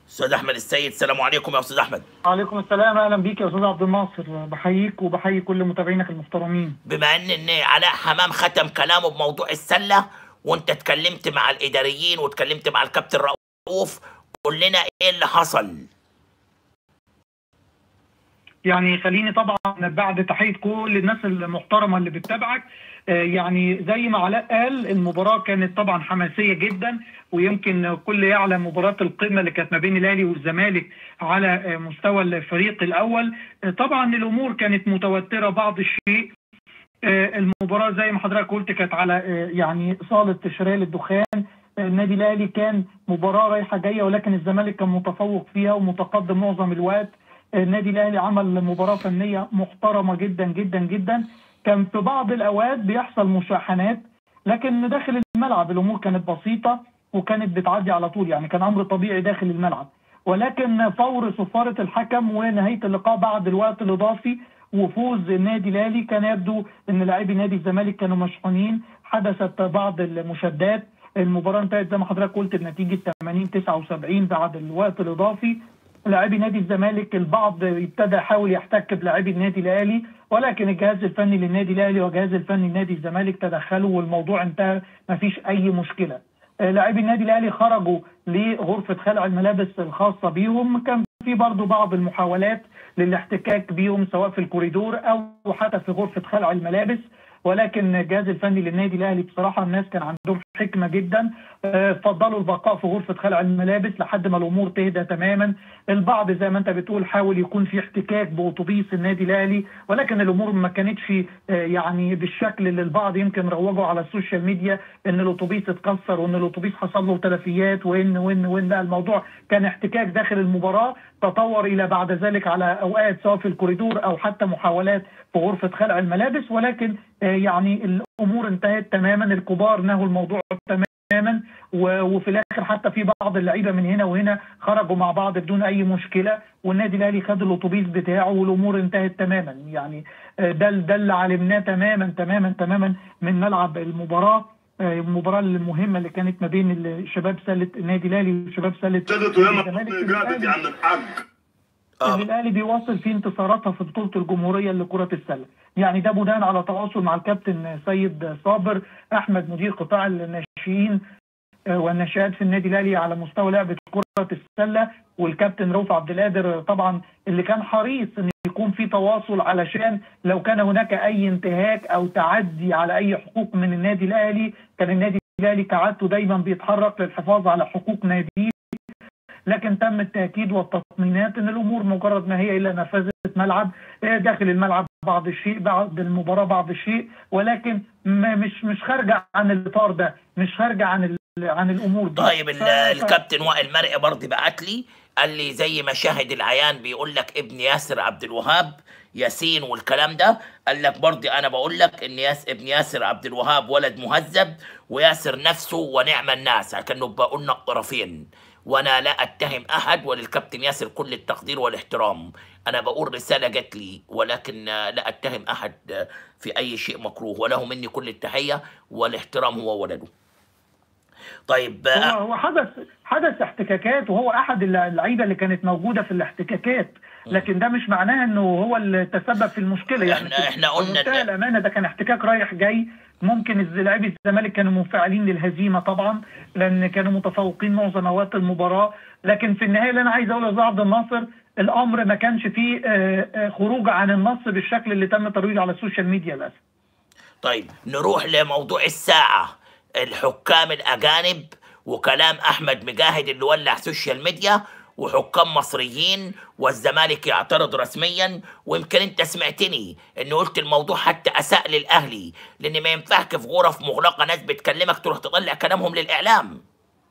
استاذ احمد السيد السلام عليكم يا استاذ احمد عليكم السلام اهلا بيك يا استاذ عبد الناصر بحييك وبحيي كل متابعينك المحترمين بما ان ان علاء حمام ختم كلامه بموضوع السله وانت اتكلمت مع الاداريين واتكلمت مع الكابتن رؤوف قول لنا ايه اللي حصل يعني خليني طبعا بعد تحيه كل الناس المحترمه اللي بتتابعك آه، يعني زي ما علاء قال المباراه كانت طبعا حماسيه جدا ويمكن كل يعلم مباراه القمه اللي كانت ما بين الاهلي والزمالك على آه، مستوى الفريق الاول آه، طبعا الامور كانت متوتره بعض الشيء المباراه زي ما حضرتك قلت كانت على يعني صاله شراء للدخان النادي الاهلي كان مباراه رايحه جايه ولكن الزمالك كان متفوق فيها ومتقدم معظم الوقت النادي الاهلي عمل مباراه فنيه محترمه جدا جدا جدا كان في بعض الاوقات بيحصل مشاحنات لكن داخل الملعب الامور كانت بسيطه وكانت بتعدي على طول يعني كان امر طبيعي داخل الملعب ولكن فور صفاره الحكم ونهايه اللقاء بعد الوقت الاضافي وفوز النادي الاهلي كان يبدو ان لاعبي نادي الزمالك كانوا مشحونين حدثت بعض المشادات المباراه انتهت زي ما حضرتك قلت بنتيجه 80 79 بعد الوقت الاضافي لاعبي نادي الزمالك البعض ابتدى يحاول يحتك بلاعبي النادي الاهلي ولكن الجهاز الفني للنادي الاهلي والجهاز الفني لنادي الزمالك تدخلوا والموضوع انتهى ما فيش اي مشكله. آه، لاعبي النادي الاهلي خرجوا لغرفه خلع الملابس الخاصه بيهم كان في برضه بعض المحاولات للاحتكاك بيهم سواء في الكوريدور او حتى في غرفه خلع الملابس ولكن الجهاز الفني للنادي الاهلي بصراحه الناس كان عندهم حكمه جدا آه، فضلوا البقاء في غرفه خلع الملابس لحد ما الامور تهدى تماما البعض زي ما انت بتقول حاول يكون في احتكاك باتوبيس النادي الاهلي ولكن الامور ما كانتش آه، يعني بالشكل اللي البعض يمكن روجوا على السوشيال ميديا ان الاتوبيس اتكسر وان الاتوبيس حصل له تلفيات وان وان وان لا الموضوع كان احتكاك داخل المباراه تطور الى بعد ذلك على اوقات سواء في الكوريدور او حتى محاولات في غرفه خلع الملابس ولكن آه، يعني الامور انتهت تماما الكبار نهوا الموضوع تماما وفي الاخر حتى في بعض اللعيبه من هنا وهنا خرجوا مع بعض بدون اي مشكله والنادي الاهلي خد الاتوبيس بتاعه والامور انتهت تماما يعني آه، ده ده اللي علمناه تماما تماما تماما من ملعب المباراه آه، المباراه المهمه اللي كانت ما بين شباب سله النادي الاهلي وشباب سله الزمالك عن الحق آه. الاهلي بيواصل في انتصاراتها في بطوله الجمهوريه لكره السله يعني ده بناء على تواصل مع الكابتن سيد صابر احمد مدير قطاع الناشئين آه، والناشئات في النادي الاهلي على مستوى لعبه كره السله والكابتن رؤوف عبد القادر طبعا اللي كان حريص ان يكون في تواصل علشان لو كان هناك اي انتهاك او تعدي على اي حقوق من النادي الاهلي كان النادي الاهلي كعادته دايما بيتحرك للحفاظ على حقوق ناديه لكن تم التاكيد والتطمينات ان الامور مجرد ما هي الا نفذت ملعب آه، داخل الملعب بعض الشيء بعد المباراه بعض الشيء ولكن مش مش خارجه عن الاطار ده مش خارجه عن عن الامور دي طيب ف... الكابتن وائل مرعي برضه بعت لي قال لي زي ما شاهد العيان بيقول لك ابن ياسر عبد الوهاب ياسين والكلام ده قال لك برضه انا بقول لك ان ياس ابن ياسر عبد الوهاب ولد مهذب وياسر نفسه ونعم الناس كانه بقولنا الطرفين وانا لا اتهم احد وللكابتن ياسر كل التقدير والاحترام انا بقول رساله جت لي ولكن لا اتهم احد في اي شيء مكروه وله مني كل التحيه والاحترام هو ولده طيب هو, هو حدث حدث احتكاكات وهو احد اللعيبه اللي كانت موجوده في الاحتكاكات لكن ده مش معناه انه هو اللي تسبب في المشكله يعني احنا احنا قلنا الامانه ده كان احتكاك رايح جاي ممكن لاعبي الزمالك كانوا منفعلين للهزيمه طبعا لان كانوا متفوقين معظم اوقات المباراه لكن في النهايه اللي انا عايز اقوله يا عبد الناصر الامر ما كانش فيه آه، آه، خروج عن النص بالشكل اللي تم ترويجه على السوشيال ميديا للاسف. طيب نروح لموضوع الساعه الحكام الاجانب وكلام احمد مجاهد اللي ولع سوشيال ميديا وحكام مصريين والزمالك يعترض رسميا ويمكن انت سمعتني اني قلت الموضوع حتى اساء للاهلي لان ما ينفعش في غرف مغلقه ناس بتكلمك تروح تطلع كلامهم للاعلام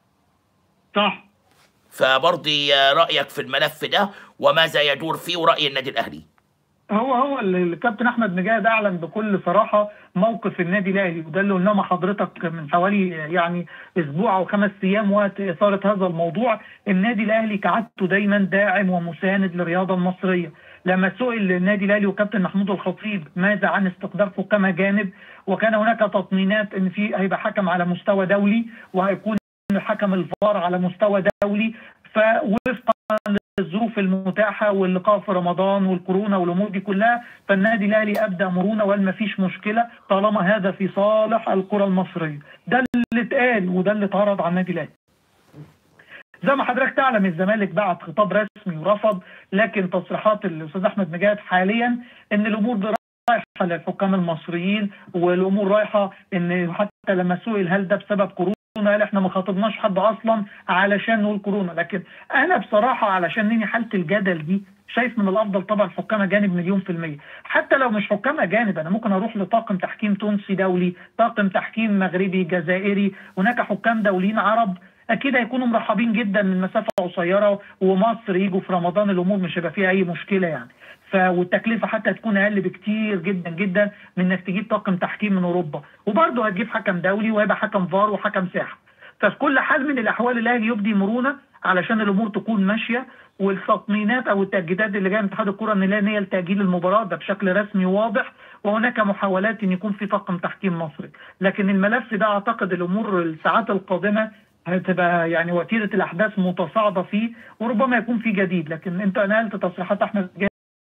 صح فبرضي رايك في الملف ده وماذا يدور فيه وراي النادي الاهلي هو هو الكابتن احمد مجاهد اعلن بكل صراحه موقف النادي الاهلي وده اللي قلناه مع حضرتك من حوالي يعني اسبوع او خمس ايام وقت اثاره هذا الموضوع النادي الاهلي كعادته دايما داعم ومساند للرياضه المصريه لما سئل النادي الاهلي وكابتن محمود الخطيب ماذا عن استقدامه كما جانب وكان هناك تطمينات ان في هيبقى حكم على مستوى دولي وهيكون حكم الفار على مستوى دولي فوفقا للظروف المتاحه واللقاء في رمضان والكورونا والامور دي كلها فالنادي الاهلي ابدا مرونه وقال ما فيش مشكله طالما هذا في صالح الكره المصريه ده اللي اتقال وده اللي اتعرض على النادي الاهلي زي ما حضرتك تعلم الزمالك بعت خطاب رسمي ورفض لكن تصريحات الاستاذ احمد مجاهد حاليا ان الامور دي رايحه للحكام المصريين والامور رايحه ان حتى لما سئل هل ده بسبب كورونا قال احنا ما خاطبناش حد اصلا علشان نقول كورونا لكن انا بصراحه علشان ننهي حاله الجدل دي شايف من الافضل طبعا حكام اجانب مليون في الميه حتى لو مش حكام اجانب انا ممكن اروح لطاقم تحكيم تونسي دولي طاقم تحكيم مغربي جزائري هناك حكام دوليين عرب اكيد هيكونوا مرحبين جدا من مسافه قصيره ومصر يجوا في رمضان الامور مش هيبقى فيها اي مشكله يعني ف والتكلفه حتى هتكون اقل بكتير جدا جدا من انك تجيب طاقم تحكيم من اوروبا وبرضه هتجيب حكم دولي وهيبقى حكم فار وحكم ساحه ففي كل حال من الاحوال الاهلي يبدي مرونه علشان الامور تكون ماشيه والتطمينات او التاكيدات اللي جايه من اتحاد الكره ان لا نيه لتاجيل المباراه ده بشكل رسمي واضح وهناك محاولات ان يكون في طاقم تحكيم مصري لكن الملف ده اعتقد الامور الساعات القادمه هتبقى يعني وتيره الاحداث متصاعده فيه وربما يكون في جديد لكن انت نقلت تصريحات احمد جاهد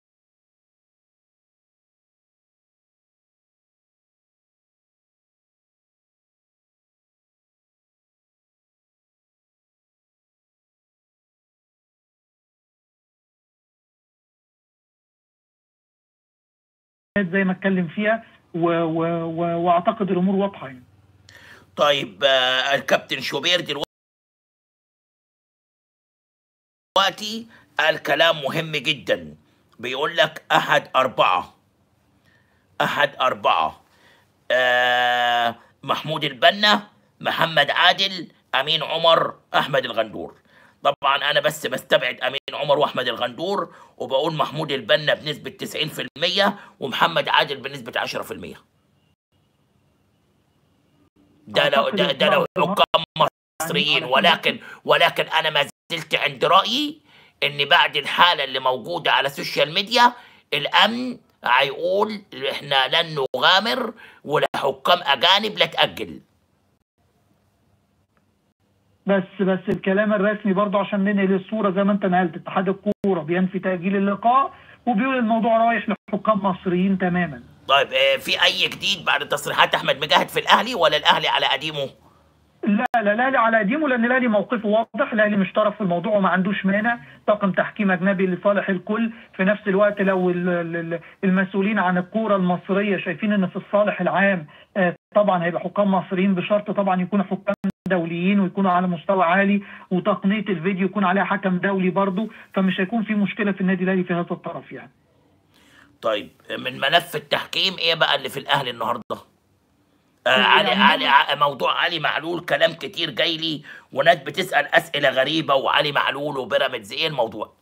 زي ما اتكلم فيها و... و... و... واعتقد الامور واضحه يعني طيب آه، الكابتن شوبير دلوقتي قال كلام مهم جدا بيقول لك أحد أربعة أحد أربعة آه محمود البنا محمد عادل أمين عمر أحمد الغندور طبعا أنا بس بستبعد أمين عمر وأحمد الغندور وبقول محمود البنا بنسبة 90% ومحمد عادل بنسبة 10% ده لو ده, ده لو حكام مصريين ولكن ولكن انا ما زلت عند رايي ان بعد الحاله اللي موجوده على السوشيال ميديا الامن هيقول احنا لن نغامر ولا حكام اجانب لا تاجل بس بس الكلام الرسمي برضه عشان ننقل الصوره زي ما انت نقلت اتحاد الكوره بينفي تاجيل اللقاء وبيقول الموضوع رايح لحكام مصريين تماما طيب آه، في اي جديد بعد تصريحات احمد مجاهد في الاهلي ولا الاهلي على قديمه لا لا الاهلي على قديمه لان الاهلي موقفه واضح الاهلي مش طرف في الموضوع وما عندوش مانع طاقم تحكيم اجنبي لصالح الكل في نفس الوقت لو ال- ال- المسؤولين عن الكوره المصريه شايفين ان في الصالح العام آه، طبعا هيبقى حكام مصريين بشرط طبعا يكونوا حكام دوليين ويكونوا على مستوى عالي وتقنيه الفيديو يكون عليها حكم دولي برضه فمش هيكون في مشكله في النادي الاهلي في هذا الطرف يعني طيب من ملف التحكيم ايه بقى اللي في الاهلي النهارده آه علي يعني علي ع- موضوع علي معلول كلام كتير جاي لي وناس بتسال اسئله غريبه وعلي معلول وبيراميدز ايه الموضوع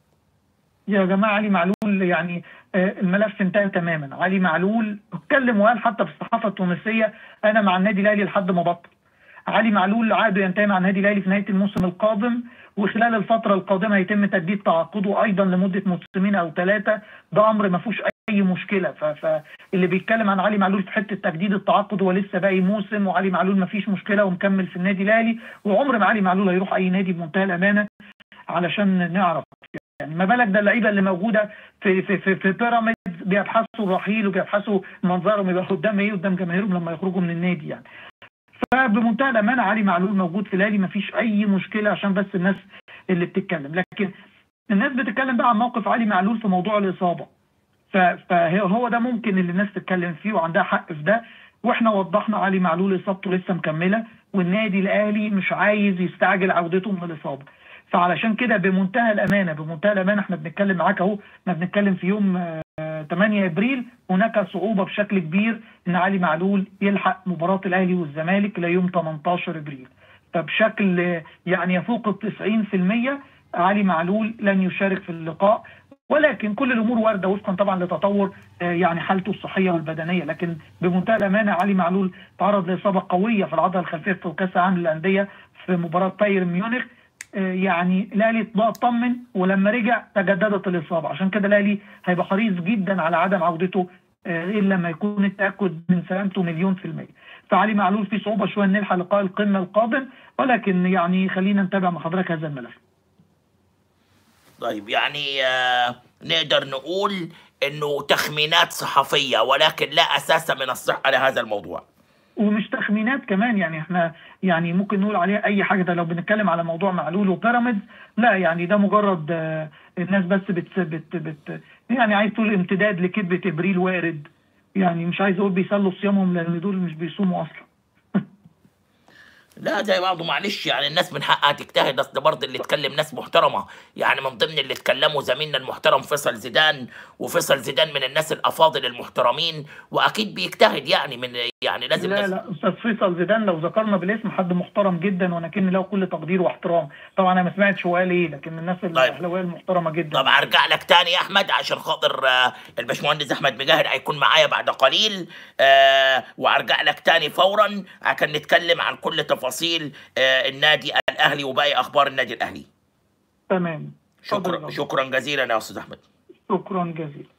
يا جماعه علي معلول يعني آه، الملف انتهى تماما علي معلول اتكلم وقال حتى في الصحافه التونسيه انا مع النادي الاهلي لحد ما بطل علي معلول عقده ينتهي مع النادي الاهلي في نهايه الموسم القادم وخلال الفتره القادمه هيتم تجديد تعاقده ايضا لمده موسمين او ثلاثه ده امر ما فيهوش اي مشكله ف- فاللي بيتكلم عن علي معلول في حته تجديد التعاقد هو لسه باقي موسم وعلي معلول ما فيش مشكله ومكمل في النادي الاهلي وعمر ما علي معلول هيروح اي نادي بمنتهى الامانه علشان نعرف يعني ما بالك ده اللعيبه اللي موجوده في في في, في بيراميدز بيبحثوا الرحيل وبيبحثوا منظرهم يبقى قدام ايه قدام جماهيرهم لما يخرجوا من النادي يعني فبمنتهى الامانه علي معلول موجود في الاهلي ما فيش اي مشكله عشان بس الناس اللي بتتكلم لكن الناس بتتكلم بقى عن موقف علي معلول في موضوع الاصابه ف- فهو ده ممكن اللي الناس تتكلم فيه وعندها حق في ده واحنا وضحنا علي معلول اصابته لسه مكمله والنادي الاهلي مش عايز يستعجل عودته من الاصابه فعلشان كده بمنتهى الامانه بمنتهى الامانه احنا بنتكلم معاك اهو احنا بنتكلم في يوم آه، 8 ابريل هناك صعوبه بشكل كبير ان علي معلول يلحق مباراه الاهلي والزمالك ليوم 18 ابريل فبشكل آه، يعني يفوق ال 90% علي معلول لن يشارك في اللقاء ولكن كل الامور وارده وفقا طبعا لتطور آه، يعني حالته الصحيه والبدنيه لكن بمنتهى الامانه علي معلول تعرض لاصابه قويه في العضله الخلفيه في كاس العالم للانديه في مباراه بايرن ميونخ آه، يعني الاهلي اطمن ولما رجع تجددت الاصابه عشان كده الاهلي هيبقى حريص جدا على عدم عودته آه، الا لما يكون التاكد من سلامته مليون في الميه فعلي معلول في صعوبه شويه ان نلحق لقاء القمه القادم ولكن يعني خلينا نتابع مع حضرتك هذا الملف طيب يعني آه، نقدر نقول انه تخمينات صحفيه ولكن لا اساس من الصحه لهذا الموضوع ومش تخمينات كمان يعني احنا يعني ممكن نقول عليها اي حاجه ده لو بنتكلم على موضوع معلول وبيراميدز لا يعني ده مجرد آه، الناس بس بت بت بت يعني عايز تقول امتداد لكذبه ابريل وارد يعني مش عايز اقول بيسلوا صيامهم لان دول مش بيصوموا اصلا لا ده برضه معلش يعني الناس من حقها تجتهد اصل برضه اللي اتكلم ناس محترمه يعني من ضمن اللي اتكلموا زميلنا المحترم فيصل زيدان وفيصل زيدان من الناس الافاضل المحترمين واكيد بيجتهد يعني من يعني لازم لا ناس لا استاذ فيصل زيدان لو ذكرنا بالاسم حد محترم جدا ولكن له كل تقدير واحترام طبعا انا ما سمعتش هو قال ايه لكن الناس الاهلاويه المحترمه جدا طب ارجع لك تاني يا احمد عشان خاطر آه، الباشمهندس احمد مجاهد هيكون معايا بعد قليل آه، وارجع لك تاني فورا عشان نتكلم عن كل تفاصيل آه، النادي الاهلي وباقي اخبار النادي الاهلي تمام اتفضل يا شكرا دكتور. شكرا جزيلا يا استاذ احمد شكرا جزيلا